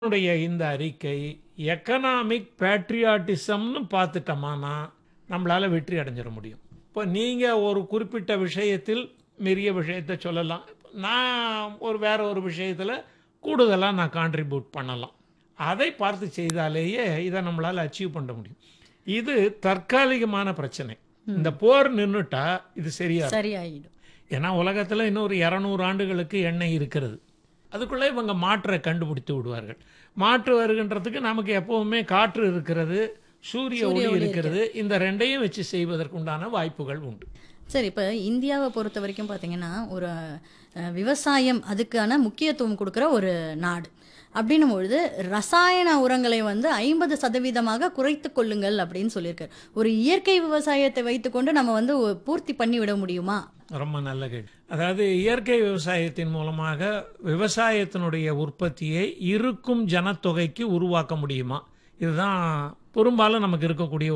உன்னுடைய இந்த அறிக்கை எக்கனாமிக் பேட்ரியாட்டிசம்னு பார்த்துட்டோமானா நம்மளால வெற்றி அடைஞ்சிட முடியும் இப்போ நீங்கள் ஒரு குறிப்பிட்ட விஷயத்தில் பெரிய விஷயத்தை சொல்லலாம் நான் ஒரு வேற ஒரு விஷயத்தில் கூடுதலாக நான் கான்ட்ரிபியூட் பண்ணலாம் அதை பார்த்து செய்தாலேயே இதை நம்மளால் அச்சீவ் பண்ண முடியும் இது தற்காலிகமான பிரச்சனை இந்த போர் நின்றுட்டா இது சரியா சரியாயிடும் ஏன்னா உலகத்தில் இன்னொரு இரநூறு ஆண்டுகளுக்கு எண்ணெய் இருக்கிறது அதுக்குள்ளே இவங்க மாற்றை கண்டுபிடித்து விடுவார்கள் மாற்று வருகின்றதுக்கு நமக்கு எப்பவுமே காற்று இருக்கிறது சூரிய ஒளி இருக்கிறது இந்த ரெண்டையும் வச்சு செய்வதற்குண்டான வாய்ப்புகள் உண்டு சரி இப்போ இந்தியாவை பொறுத்த வரைக்கும் பார்த்தீங்கன்னா ஒரு அஹ், விவசாயம் அதுக்கான முக்கியத்துவம் கொடுக்குற ஒரு நாடு அப்படின்னும் பொழுது ரசாயன உரங்களை வந்து ஐம்பது சதவீதமாக குறைத்து கொள்ளுங்கள் அப்படின்னு சொல்லியிருக்காரு ஒரு இயற்கை விவசாயத்தை வைத்துக்கொண்டு நம்ம வந்து ஒ- பூர்த்தி பண்ணி விட முடியுமா ரொம்ப நல்ல கேள்வி அதாவது இயற்கை விவசாயத்தின் மூலமாக விவசாயத்தினுடைய உற்பத்தியை இருக்கும் ஜனத்தொகைக்கு உருவாக்க முடியுமா இதுதான் பெரும்பாலும் நமக்கு இருக்கக்கூடிய